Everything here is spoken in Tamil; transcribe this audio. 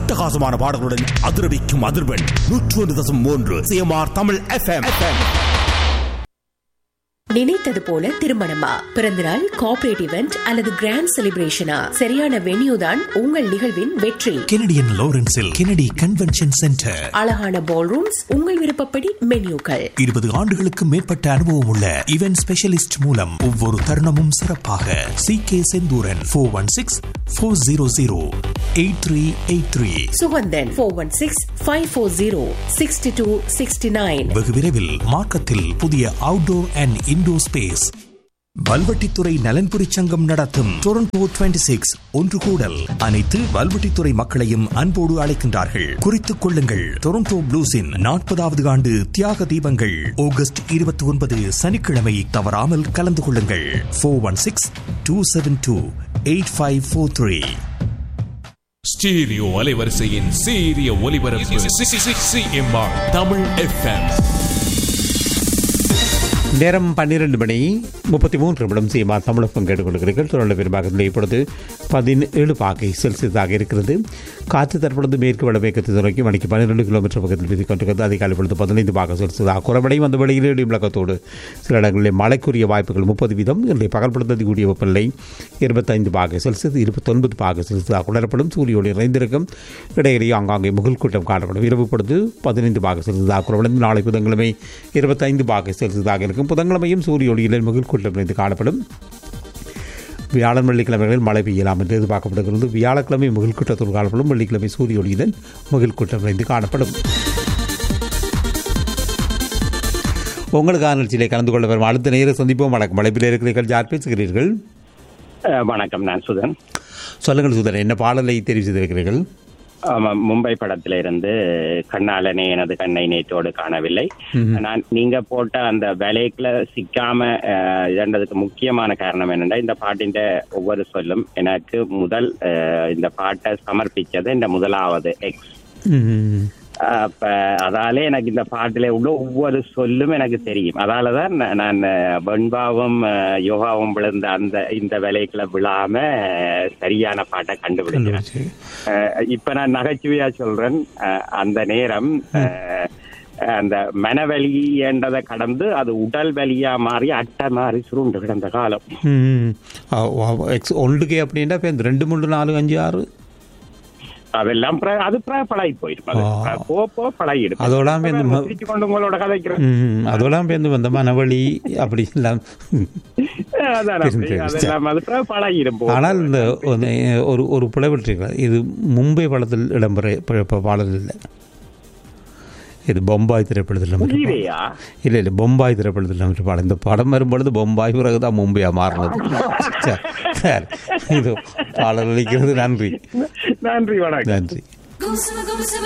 அட்டகாசமான பாடல்களுடன் அதிரவிக்கும் அதிர்வெண் நூற்று ஒன்று தசம் மூன்று சிஎம்ஆர் தமிழ் எஃப்எம் நினைத்தது போல திருமணமா பிறந்தநாள் கார்ப்பரேட் இவெண்ட் அல்லது கிராண்ட் செலிப்ரேஷனா சரியான வென்யூ தான் உங்கள் நிகழ்வின் வெற்றி கெனடியன் லாரன்ஸில் கெனடி கன்வென்ஷன் சென்டர் அழகான பால் ரூம்ஸ் உங்கள் விருப்பப்படி மென்யூக்கள் இருபது ஆண்டுகளுக்கு மேற்பட்ட அனுபவம் உள்ள இவென்ட் ஸ்பெஷலிஸ்ட் மூலம் ஒவ்வொரு தருணமும் சிறப்பாக C K Senthooran four one six four zero zero eight three eight three Suganthan four one six five four zero sixty two sixty nine வெகு விரைவில் மார்க்கத்தில் புதிய outdoor and indoor space Valvettithurai நலன்புரி சங்கம் நடத்தும் டொரண்டோ 26 சிக்ஸ் ஒன்று கூடல் அனைத்து வல்வெட்டித்துறை மக்களையும் அன்போடு அழைக்கின்றார்கள் குறித்துக் கொள்ளுங்கள் டொரண்டோ ப்ளூஸின் நாற்பதாவது ஆண்டு தியாக தீபங்கள் ஆகஸ்ட் இருபத்தி ஒன்பது சனிக்கிழமை தவறாமல் கலந்து கொள்ளுங்கள் four one six two seven two eight five four three stereo அலைவரிசையின் சீரிய ஒலிபரப்பு சிஎம்ஆர் தமிழ் எஃப்எம் நேரம் பன்னிரண்டு மணி முப்பத்தி மூன்று நிமிடம் சீமா தமிழகம் கேட்டுக்கொள்கிறீர்கள் தொடர்ந்து பெரும்பாகத்தில் இப்பொழுது பதினேழு பாகை செல்சியஸாக இருக்கிறது காற்று தற்பொழுது மேற்கு வடமேற்கத்தை துறைக்கு மணிக்கு பன்னிரெண்டு கிலோமீட்டர் பக்கத்தில் வீசிக் கொண்டிருக்கிறது அதிகாலை பொழுது பதினைந்து பாக செல்சியஸாக குறைவடையும் அந்த வெளியில் இடி முழக்கத்தோடு சில இடங்களில் மழைக்குரிய வாய்ப்புகள் முப்பது வீதம் இன்றைய பகல்படுத்தக்கூடிய கூடிய வெப்பநிலை இருபத்தைந்து பாக செல்சியஸ் இருபத்தொன்பது பாக செல்சியஸாக உணரப்படும் சூரியோடு இணைந்திருக்கும் இடையிலேயே ஆங்காங்கே முகல் கூட்டம் காணப்படும் இரவு பொழுது பதினைந்து பாக செல்சியஸாக குறைவடைந்து நாளை புதன்கிழமை இருபத்தைந்து பாக செல்சியஸாக இருக்கும் புதன்கிழமையும் சூரிய ஒளியில் முகில் கூட்டம் இணைந்து காணப்படும் வியாழன் வெள்ளிக்கிழமைகளில் மழை பெய்யலாம் என்று எதிர்பார்க்கப்படுகிறது வியாழக்கிழமை முகில் கூட்டத்தோடு காணப்படும் வெள்ளிக்கிழமை சூரிய ஒளியுடன் முகில் கூட்டம் இணைந்து காணப்படும் உங்களுக்கான நிகழ்ச்சியிலே கலந்து கொள்ள வரும் அடுத்த நேர சந்திப்போம் வணக்கம் மழைப்பில் இருக்கிறீர்கள் யார் பேசுகிறீர்கள் அஹ், வணக்கம் நான் சுதன் சொல்லுங்கள் சுதன் என்ன பாடலை தெரிவு செய்திருக்கிறீர்கள் ஆமாம், மும்பை படத்துல இருந்து கண்ணாலனே எனது கண்ணை நேற்றோடு காணவில்லை நான் நீங்க போட்ட அந்த விலைக்குள்ள சிக்காம அஹ், இதன்றதுக்கு முக்கியமான காரணம் என்னன்னா இந்த பாட்டின் ஒவ்வொரு சொல்லும் எனக்கு முதல் அஹ், இந்த பாட்டை சமர்ப்பிச்சது இந்த முதலாவது எக்ஸ் ம். அப்ப அதாலே எனக்கு இந்த பாட்டுல உள்ள ஒவ்வொரு சொல்லும் எனக்கு தெரியும் அதாலதான் நான் நான் வெண்பாவும் அஹ், யோகாவும் விழுந்த அந்த இந்த விலைக்குள்ள விழாம அஹ், சரியான பாட்டை கண்டுபிடிக்கிறேன் அஹ், இப்ப நான் நகைச்சுவையா சொல்றேன் அஹ், அந்த நேரம் அஹ், அந்த மனவலி என்றதை கடந்து அது உடல் வலியா மாறி அட்டை மாறி சுருண்டு கிடந்த காலம் ம். ஆ, ஆ, எக்ஸ் ஒன்றுக்கே அப்படின்னா இப்போ இந்த ரெண்டு மூன்று நாலு அஞ்சு ஆறு அதெல்லாம் பிற- அது பிற பழகி போயிடும் அது ஆ. போ போ பழகிடும் அதோடாம இந்த ம- சிரிச்சு கொண்டு உங்களோட கதைக்கிறேன் ம், அதெல்லாம் பேருந்து வந்த மனவழி அப்படி எல்லாம் அதான் அப்படி. தெரியும், அதெல்லாம் அது பிற பழகிடும் போ. ஆனால் இந்த ஒரு- ஒரு ஒரு புலவற்றிருக்கிறார் இது மும்பை படத்தில் இடம்பெற ப- ப- பாடல் இல்லை இது பொம்பாய் திரைப்படத்தில் இடம்பெற்ற பாடல். உயிரையா இல்லை இல்லை பொம்பாய் திரைப்படத்தில் இடம்பெற்ற பாடல் இந்த படம் வரும்பொழுது பொம்பாய் பிறகு தான் மும்பையா மாறினது சரி, சரி. இது பாடல் அளிக்கிறது நன்றி நன்றி வணக்கம் நன்றி Gumsama gumsama